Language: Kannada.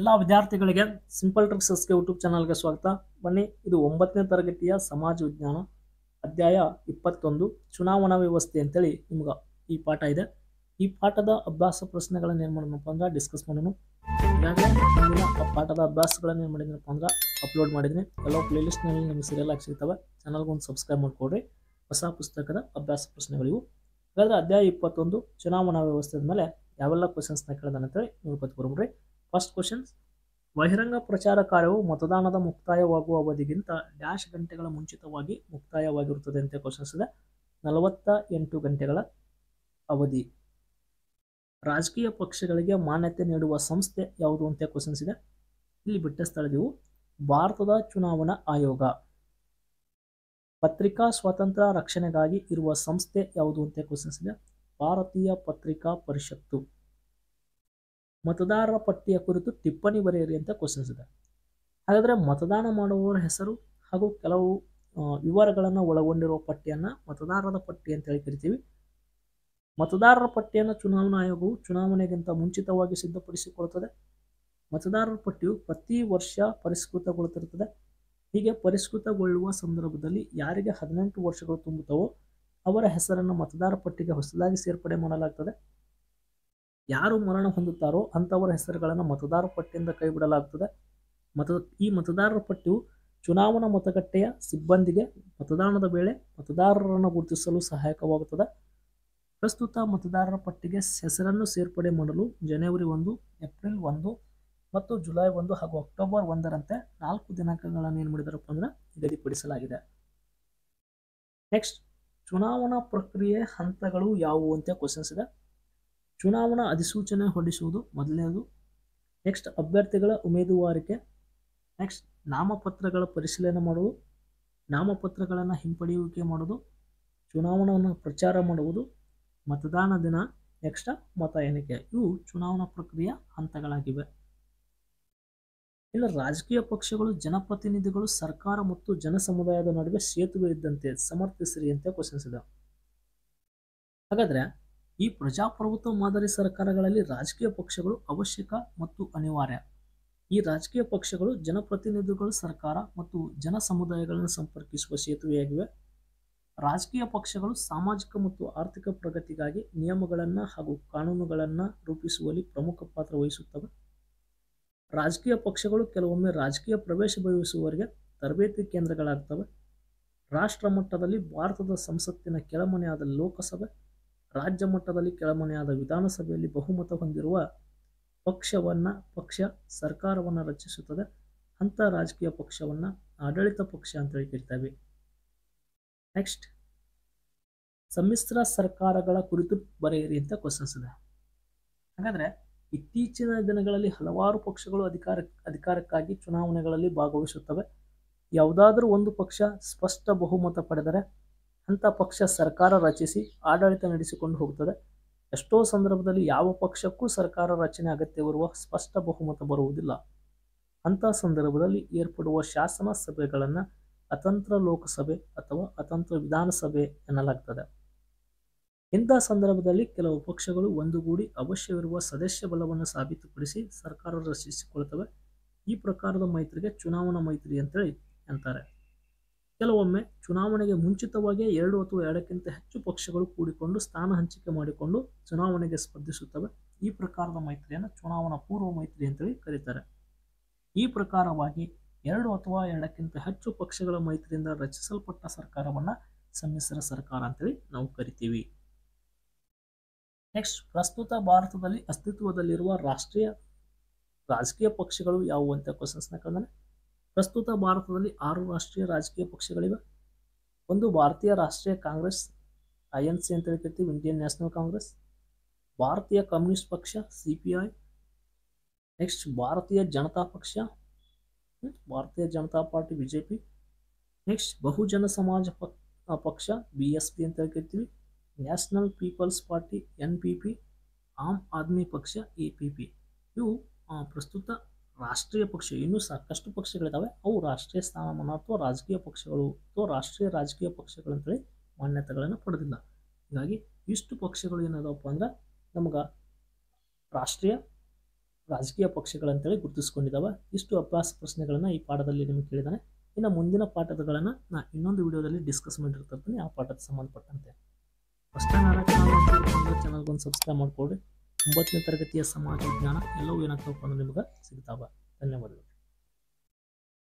ಎಲ್ಲ ವಿದ್ಯಾರ್ಥಿಗಳಿಗೆ ಸಿಂಪಲ್ ಟ್ರಿಕ್ಸಸ್ಗೆ ಯೂಟ್ಯೂಬ್ ಚಾನಲ್ಗೆ ಸ್ವಾಗತ ಬನ್ನಿ ಇದು ಒಂಬತ್ತನೇ ತರಗತಿಯ ಸಮಾಜ ವಿಜ್ಞಾನ ಅಧ್ಯಾಯ ಇಪ್ಪತ್ತೊಂದು ಚುನಾವಣಾ ವ್ಯವಸ್ಥೆ ಅಂತೇಳಿ ನಿಮ್ಗೆ ಈ ಪಾಠ ಇದೆ ಈ ಪಾಠದ ಅಭ್ಯಾಸ ಪ್ರಶ್ನೆಗಳನ್ನು ಏನು ಮಾಡೋಣಪ್ಪ ಅಂದ್ರೆ ಡಿಸ್ಕಸ್ ಮಾಡೋಣ ಈಗಾಗಲೇ ಮುಂದಿನ ಆ ಪಾಠದ ಅಭ್ಯಾಸಗಳನ್ನು ಏನು ಮಾಡಿದ್ದೀನಪ್ಪ ಅಂದ್ರೆ ಅಪ್ಲೋಡ್ ಮಾಡಿದ್ದೀನಿ ಎಲ್ಲ ಪ್ಲೇಲಿಸ್ಟ್ನಲ್ಲಿ ನಿಮಗೆ ಸೀರಿಯಲ್ ಆಗಿ ಸಿಗ್ತವೆ ಚಾನಲ್ಗೆ ಒಂದು ಸಬ್ಸ್ಕ್ರೈಬ್ ಮಾಡಿಕೊಡ್ರಿ ಹೊಸ ಪುಸ್ತಕದ ಅಭ್ಯಾಸ ಪ್ರಶ್ನೆಗಳಿವು ಹಾಗಾದ್ರೆ ಅಧ್ಯಾಯ ಇಪ್ಪತ್ತೊಂದು ಚುನಾವಣಾ ವ್ಯವಸ್ಥೆ ಮೇಲೆ ಯಾವೆಲ್ಲ ಕ್ವಶನ್ಸ್ನ ಕೇಳಿದಾನೆ ಅಂತೇಳಿ ನೋಡ್ಕೊತ ಬರ್ಬಿಡ್ರಿ ಫಸ್ಟ್ ಕ್ವಶನ್ಸ್ ಬಹಿರಂಗ ಪ್ರಚಾರ ಕಾರ್ಯವು ಮತದಾನದ ಮುಕ್ತಾಯವಾಗುವ ಅವಧಿಗಿಂತ ಡ್ಯಾಶ್ ಗಂಟೆಗಳ ಮುಂಚಿತವಾಗಿ ಮುಕ್ತಾಯವಾಗಿರುತ್ತದೆ ಅಂತ ಕ್ವಶನ್ಸ್ ಇದೆ ನಲವತ್ತ ಎಂಟು ಗಂಟೆಗಳ ಅವಧಿ ರಾಜಕೀಯ ಪಕ್ಷಗಳಿಗೆ ಮಾನ್ಯತೆ ನೀಡುವ ಸಂಸ್ಥೆ ಯಾವುದು ಅಂತ ಕ್ವಶನ್ಸ್ ಇದೆ ಇಲ್ಲಿ ಬಿಟ್ಟ ಸ್ಥಳದಿವು ಭಾರತದ ಚುನಾವಣಾ ಆಯೋಗ ಪತ್ರಿಕಾ ಸ್ವಾತಂತ್ರ್ಯ ರಕ್ಷಣೆಗಾಗಿ ಇರುವ ಸಂಸ್ಥೆ ಯಾವುದು ಅಂತ ಕ್ವಶನ್ಸ್ ಇದೆ ಭಾರತೀಯ ಪತ್ರಿಕಾ ಪರಿಷತ್ತು ಮತದಾರರ ಪಟ್ಟಿಯ ಕುರಿತು ಟಿಪ್ಪಣಿ ಬರೆಯಿರಿ ಅಂತ ಕ್ವಶನ್ಸ್ ಇದೆ ಹಾಗಾದರೆ ಮತದಾನ ಮಾಡುವವರ ಹೆಸರು ಹಾಗೂ ಕೆಲವು ವಿವರಗಳನ್ನು ಒಳಗೊಂಡಿರುವ ಪಟ್ಟಿಯನ್ನು ಮತದಾರರ ಪಟ್ಟಿ ಅಂತ ಹೇಳಿ ಕರಿತೀವಿ ಮತದಾರರ ಪಟ್ಟಿಯನ್ನು ಚುನಾವಣಾ ಆಯೋಗವು ಚುನಾವಣೆಗಿಂತ ಮುಂಚಿತವಾಗಿ ಸಿದ್ಧಪಡಿಸಿಕೊಳ್ಳುತ್ತದೆ ಮತದಾರರ ಪಟ್ಟಿಯು ಪ್ರತಿ ವರ್ಷ ಪರಿಷ್ಕೃತಗೊಳ್ಳುತ್ತಿರುತ್ತದೆ ಹೀಗೆ ಪರಿಷ್ಕೃತಗೊಳ್ಳುವ ಸಂದರ್ಭದಲ್ಲಿ ಯಾರಿಗೆ ಹದಿನೆಂಟು ವರ್ಷಗಳು ತುಂಬುತ್ತವೋ ಅವರ ಹೆಸರನ್ನು ಮತದಾರ ಪಟ್ಟಿಗೆ ಹೊಸದಾಗಿ ಸೇರ್ಪಡೆ ಮಾಡಲಾಗ್ತದೆ ಯಾರು ಮರಣ ಹೊಂದುತ್ತಾರೋ ಅಂಥವರ ಹೆಸರುಗಳನ್ನು ಮತದಾರ ಪಟ್ಟಿಯಿಂದ ಕೈಬಿಡಲಾಗುತ್ತದೆ ಮತ ಈ ಮತದಾರರ ಪಟ್ಟಿಯು ಚುನಾವಣಾ ಮತಗಟ್ಟೆಯ ಸಿಬ್ಬಂದಿಗೆ ಮತದಾನದ ವೇಳೆ ಮತದಾರರನ್ನು ಗುರುತಿಸಲು ಸಹಾಯಕವಾಗುತ್ತದೆ ಪ್ರಸ್ತುತ ಮತದಾರರ ಪಟ್ಟಿಗೆ ಹೆಸರನ್ನು ಸೇರ್ಪಡೆ ಮಾಡಲು ಜನವರಿ ಒಂದು ಏಪ್ರಿಲ್ ಒಂದು ಮತ್ತು ಜುಲೈ ಒಂದು ಹಾಗೂ ಅಕ್ಟೋಬರ್ ಒಂದರಂತೆ ನಾಲ್ಕು ದಿನಾಂಕಗಳನ್ನು ಏನು ಮಾಡಿದಾರಪ್ಪ ಅಂದ್ರೆ ನಿಗದಿಪಡಿಸಲಾಗಿದೆ ನೆಕ್ಸ್ಟ್ ಚುನಾವಣಾ ಪ್ರಕ್ರಿಯೆ ಹಂತಗಳು ಯಾವುವು ಅಂತ ಕ್ವಶನ್ಸ್ ಇದೆ ಚುನಾವಣಾ ಅಧಿಸೂಚನೆ ಹೊರಡಿಸುವುದು ಮೊದಲನೇದು ನೆಕ್ಸ್ಟ್ ಅಭ್ಯರ್ಥಿಗಳ ಉಮೇದುವಾರಿಕೆ ನೆಕ್ಸ್ಟ್ ನಾಮಪತ್ರಗಳ ಪರಿಶೀಲನೆ ಮಾಡುವುದು ನಾಮಪತ್ರಗಳನ್ನು ಹಿಂಪಡೆಯುವಿಕೆ ಮಾಡೋದು ಚುನಾವಣೆಯನ್ನು ಪ್ರಚಾರ ಮಾಡುವುದು ಮತದಾನ ದಿನ ನೆಕ್ಸ್ಟ್ ಮತ ಎಣಿಕೆ ಇವು ಚುನಾವಣಾ ಪ್ರಕ್ರಿಯೆಯ ಹಂತಗಳಾಗಿವೆ ಇನ್ನು ರಾಜಕೀಯ ಪಕ್ಷಗಳು ಜನಪ್ರತಿನಿಧಿಗಳು ಸರ್ಕಾರ ಮತ್ತು ಜನ ಸಮುದಾಯದ ನಡುವೆ ಸೇತುವೆ ಇದ್ದಂತೆ ಸಮರ್ಥಿಸಿರಿ ಅಂತ ಕ್ವಶನ್ಸ್ ಇದೆ ಹಾಗಾದ್ರೆ ಈ ಪ್ರಜಾಪ್ರಭುತ್ವ ಮಾದರಿ ಸರ್ಕಾರಗಳಲ್ಲಿ ರಾಜಕೀಯ ಪಕ್ಷಗಳು ಅವಶ್ಯಕ ಮತ್ತು ಅನಿವಾರ್ಯ ಈ ರಾಜಕೀಯ ಪಕ್ಷಗಳು ಜನಪ್ರತಿನಿಧಿಗಳು ಸರ್ಕಾರ ಮತ್ತು ಜನ ಸಮುದಾಯಗಳನ್ನು ಸಂಪರ್ಕಿಸುವ ಸೇತುವೆಯಾಗಿವೆ ರಾಜಕೀಯ ಪಕ್ಷಗಳು ಸಾಮಾಜಿಕ ಮತ್ತು ಆರ್ಥಿಕ ಪ್ರಗತಿಗಾಗಿ ನಿಯಮಗಳನ್ನು ಹಾಗೂ ಕಾನೂನುಗಳನ್ನು ರೂಪಿಸುವಲ್ಲಿ ಪ್ರಮುಖ ಪಾತ್ರ ವಹಿಸುತ್ತವೆ ರಾಜಕೀಯ ಪಕ್ಷಗಳು ಕೆಲವೊಮ್ಮೆ ರಾಜಕೀಯ ಪ್ರವೇಶ ಬಯಸುವವರಿಗೆ ತರಬೇತಿ ಕೇಂದ್ರಗಳಾಗ್ತವೆ ರಾಷ್ಟ್ರ ಮಟ್ಟದಲ್ಲಿ ಭಾರತದ ಸಂಸತ್ತಿನ ಕೆಳಮನೆಯಾದ ಲೋಕಸಭೆ ರಾಜ್ಯ ಮಟ್ಟದಲ್ಲಿ ಕೆಳಮನೆಯಾದ ವಿಧಾನಸಭೆಯಲ್ಲಿ ಬಹುಮತ ಹೊಂದಿರುವ ಪಕ್ಷವನ್ನು ಪಕ್ಷ ಸರ್ಕಾರವನ್ನು ರಚಿಸುತ್ತದೆ ಅಂಥ ರಾಜಕೀಯ ಪಕ್ಷವನ್ನು ಆಡಳಿತ ಪಕ್ಷ ಅಂತೇಳಿ ಕರಿತೇವೆ ನೆಕ್ಸ್ಟ್ ಸಮ್ಮಿಶ್ರ ಸರ್ಕಾರಗಳ ಕುರಿತು ಬರೆಯಿರಿ ಅಂತ ಕ್ವಶನ್ಸ್ ಇದೆ ಹಾಗಾದರೆ ಇತ್ತೀಚಿನ ದಿನಗಳಲ್ಲಿ ಹಲವಾರು ಪಕ್ಷಗಳು ಅಧಿಕಾರ ಅಧಿಕಾರಕ್ಕಾಗಿ ಚುನಾವಣೆಗಳಲ್ಲಿ ಭಾಗವಹಿಸುತ್ತವೆ ಯಾವುದಾದ್ರೂ ಒಂದು ಪಕ್ಷ ಸ್ಪಷ್ಟ ಬಹುಮತ ಪಡೆದರೆ ಅಂಥ ಪಕ್ಷ ಸರ್ಕಾರ ರಚಿಸಿ ಆಡಳಿತ ನಡೆಸಿಕೊಂಡು ಹೋಗುತ್ತದೆ ಎಷ್ಟೋ ಸಂದರ್ಭದಲ್ಲಿ ಯಾವ ಪಕ್ಷಕ್ಕೂ ಸರ್ಕಾರ ರಚನೆ ಅಗತ್ಯವಿರುವ ಸ್ಪಷ್ಟ ಬಹುಮತ ಬರುವುದಿಲ್ಲ ಅಂಥ ಸಂದರ್ಭದಲ್ಲಿ ಏರ್ಪಡುವ ಶಾಸನ ಸಭೆಗಳನ್ನು ಅತಂತ್ರ ಲೋಕಸಭೆ ಅಥವಾ ಅತಂತ್ರ ವಿಧಾನಸಭೆ ಎನ್ನಲಾಗ್ತದೆ ಇಂಥ ಸಂದರ್ಭದಲ್ಲಿ ಕೆಲವು ಪಕ್ಷಗಳು ಒಂದುಗೂಡಿ ಅವಶ್ಯವಿರುವ ಸದಸ್ಯ ಬಲವನ್ನು ಸಾಬೀತುಪಡಿಸಿ ಸರ್ಕಾರ ರಚಿಸಿಕೊಳ್ತವೆ ಈ ಪ್ರಕಾರದ ಮೈತ್ರಿಗೆ ಚುನಾವಣಾ ಮೈತ್ರಿ ಅಂತೇಳಿ ಅಂತಾರೆ ಕೆಲವೊಮ್ಮೆ ಚುನಾವಣೆಗೆ ಮುಂಚಿತವಾಗಿಯೇ ಎರಡು ಅಥವಾ ಎರಡಕ್ಕಿಂತ ಹೆಚ್ಚು ಪಕ್ಷಗಳು ಕೂಡಿಕೊಂಡು ಸ್ಥಾನ ಹಂಚಿಕೆ ಮಾಡಿಕೊಂಡು ಚುನಾವಣೆಗೆ ಸ್ಪರ್ಧಿಸುತ್ತವೆ ಈ ಪ್ರಕಾರದ ಮೈತ್ರಿಯನ್ನು ಚುನಾವಣಾ ಪೂರ್ವ ಮೈತ್ರಿ ಅಂತೇಳಿ ಕರೀತಾರೆ ಈ ಪ್ರಕಾರವಾಗಿ ಎರಡು ಅಥವಾ ಎರಡಕ್ಕಿಂತ ಹೆಚ್ಚು ಪಕ್ಷಗಳ ಮೈತ್ರಿಯಿಂದ ರಚಿಸಲ್ಪಟ್ಟ ಸರ್ಕಾರವನ್ನು ಸಮ್ಮಿಶ್ರ ಸರ್ಕಾರ ಅಂತೇಳಿ ನಾವು ಕರಿತೀವಿ ನೆಕ್ಸ್ಟ್ ಪ್ರಸ್ತುತ ಭಾರತದಲ್ಲಿ ಅಸ್ತಿತ್ವದಲ್ಲಿರುವ ರಾಷ್ಟ್ರೀಯ ರಾಜಕೀಯ ಪಕ್ಷಗಳು ಯಾವುವು ಅಂತ ಕ್ವಶನ್ಸ್ನ ಕೇಳಿದಾನೆ ಪ್ರಸ್ತುತ ಭಾರತದಲ್ಲಿ ಆರು ರಾಷ್ಟ್ರೀಯ ರಾಜಕೀಯ ಪಕ್ಷಗಳಿವೆ ಒಂದು ಭಾರತೀಯ ರಾಷ್ಟ್ರೀಯ ಕಾಂಗ್ರೆಸ್ ಐ ಎನ್ ಸಿ ಅಂತ ಕರಿತೀವಿ ಇಂಡಿಯನ್ ನ್ಯಾಷನಲ್ ಕಾಂಗ್ರೆಸ್ ಭಾರತೀಯ ಕಮ್ಯುನಿಸ್ಟ್ ಪಕ್ಷ ಸಿ ಪಿ ಐ ನೆಕ್ಸ್ಟ್ ಭಾರತೀಯ ಜನತಾ ಪಕ್ಷ Bharatiya Janata Party B J P next Bahujan Samaj ಪಕ್ಷ ಬಿ ಎಸ್ ಪಿ ಅಂತ ಕರಿತೀವಿ National People's Party N P P Aam Aadmi ಪಕ್ಷ ಎ ಪಿ ಪಿ ಇವು ಪ್ರಸ್ತುತ ರಾಷ್ಟ್ರೀಯ ಪಕ್ಷ ಇನ್ನೂ ಸಾಕಷ್ಟು ಪಕ್ಷಗಳಿದ್ದಾವೆ ಅವು ರಾಷ್ಟ್ರೀಯ ಸ್ಥಾನಮಾನ ಅಥವಾ ರಾಜಕೀಯ ಪಕ್ಷಗಳು ಅಥವಾ ರಾಷ್ಟ್ರೀಯ ರಾಜಕೀಯ ಪಕ್ಷಗಳು ಅಂತೇಳಿ ಮಾನ್ಯತೆಗಳನ್ನು ಪಡೆದಿಲ್ಲ ಹೀಗಾಗಿ ಇಷ್ಟು ಪಕ್ಷಗಳು ಏನದಪ್ಪ ಅಂದ್ರೆ ನಮ್ಗೆ ರಾಷ್ಟ್ರೀಯ ರಾಜಕೀಯ ಪಕ್ಷಗಳಂತೇಳಿ ಗುರುತಿಸ್ಕೊಂಡಿದ್ದಾವೆ ಇಷ್ಟು ಅಭ್ಯಾಸ ಪ್ರಶ್ನೆಗಳನ್ನು ಈ ಪಾಠದಲ್ಲಿ ನಿಮಗೆ ಕೇಳಿದ್ದಾನೆ ಇನ್ನು ಮುಂದಿನ ಪಾಠಗಳನ್ನು ನಾ ಇನ್ನೊಂದು ವಿಡಿಯೋದಲ್ಲಿ ಡಿಸ್ಕಸ್ ಮಾಡಿರ್ತಿರ್ತೀನಿ ಆ ಪಾಠಕ್ಕೆ ಸಂಬಂಧಪಟ್ಟಂತೆ ಫಸ್ಟ್ ಟೈಮ್ ಯಾರ ಚಾನಲ್ ಚಾನಲ್ಗೊಂದು ಸಬ್ಸ್ಕ್ರೈಬ್ ಮಾಡ್ಕೊಳ್ರಿ ಒಂಬತ್ತನೇ ತರಗತಿಯ ಸಮಾಜ ವಿಜ್ಞಾನ ಎಲ್ಲವೂ ಏನಾಗ್ತಾವಪ್ಪ ಅಂದ್ರೆ ನಿಮ್ಗೆ ಸಿಗ್ತಾವ ಧನ್ಯವಾದಗಳು